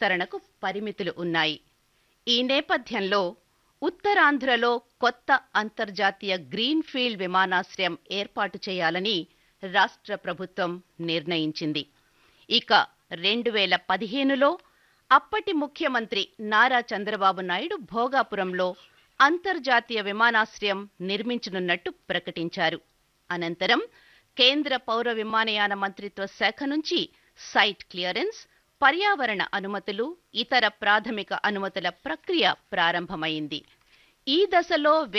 విస్తరణకు పరిమితులు ఉన్నాయి ఈ నేపథ్యంలో ఉత్తరాంధ్రలో కొత్త అంతర్జాతీయ గ్రీన్ఫీల్డ్ విమానాశ్రయం ఏర్పాటు చేయాలని రాష్ట్ర ప్రభుత్వం నిర్ణయించింది ఇక రెండు వేల పదిహేనులో అప్పటి ముఖ్యమంత్రి నారా చంద్రబాబు నాయుడు భోగాపురంలో అంతర్జాతీయ విమానాశ్రయం నిర్మించనున్నట్టు ప్రకటించారు అనంతరం కేంద్ర పౌర విమానయాన మంత్రిత్వ శాఖ నుంచి సైట్ క్లియరెన్స్ పర్యావరణ అనుమతులు ఇతర ప్రాథమిక అనుమతుల ప్రక్రియ ప్రారంభమైంది ఈ దశలో